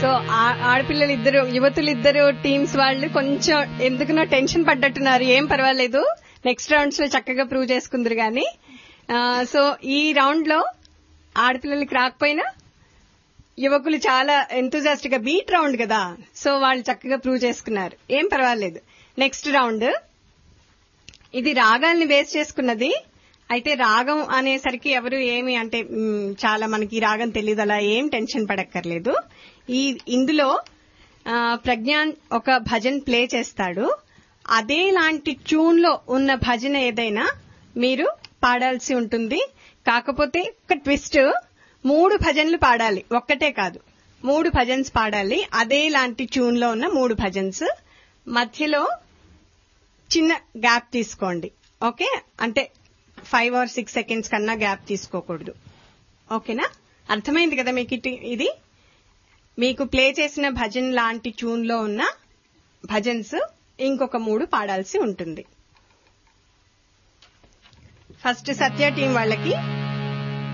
so ఆ- ఆడపిల్లలు ఇద్దరు యువతులు ఇద్దరు టీమ్స్ వాళ్ళు కొంచెం ఎందుకునో టెన్షన్ పడ్డట్టున్నారు ఏం పర్వాలేదు నెక్స్ట్ రౌండ్స్ లో చక్కగా ప్రూవ్ చేసుకుందరు గాని ఆ, సో ఈ రౌండ్ లో ఆడపిల్లలకి రాకపోయినా యువకులు చాలా ఎంతూజాస్టిక్ గా బీట్ రౌండ్ కదా సో వాళ్ళు చక్కగా ప్రూవ్ చేసుకున్నారు ఏం పర్వాలేదు నెక్స్ట్ రౌండ్ ఇది రాగాల్ని బేస్ చేసుకున్నది అయితే రాగం అనేసరికి ఎవరు ఏమి అంటే మ్, చాలా మనకి ఈ రాగం తెలియదు అలా ఏం టెన్షన్ పడక్కర్లేదు ఈ ఇందులో ఆ, ప్రజ్ఞాన్ ఒక భజన్ ప్లే చేస్తాడు అదే లాంటి ట్యూన్ లో ఉన్న భజన ఏదైనా మీరు పాడాల్సి ఉంటుంది కాకపోతే ఒక ట్విస్ట్ మూడు భజన్లు పాడాలి ఒక్కటే కాదు మూడు భజన్స్ పాడాలి అదే లాంటి ట్యూన్ లో ఉన్న మూడు భజన్స్ మధ్యలో చిన్న గ్యాప్ తీసుకోండి ఓకే అంటే ఫైవ్ ఆర్ సిక్స్ సెకండ్స్ కన్నా గ్యాప్ తీసుకోకూడదు ఓకేనా అర్థమైంది కదా మీకు ఇటు- ఇది మీకు ప్లే చేసిన భజన్ లాంటి ట్యూన్ లో ఉన్న భజన్స్ ఇంకొక మూడు పాడాల్సి ఉంటుంది ఫస్ట్ సత్య టీం వాళ్ళకి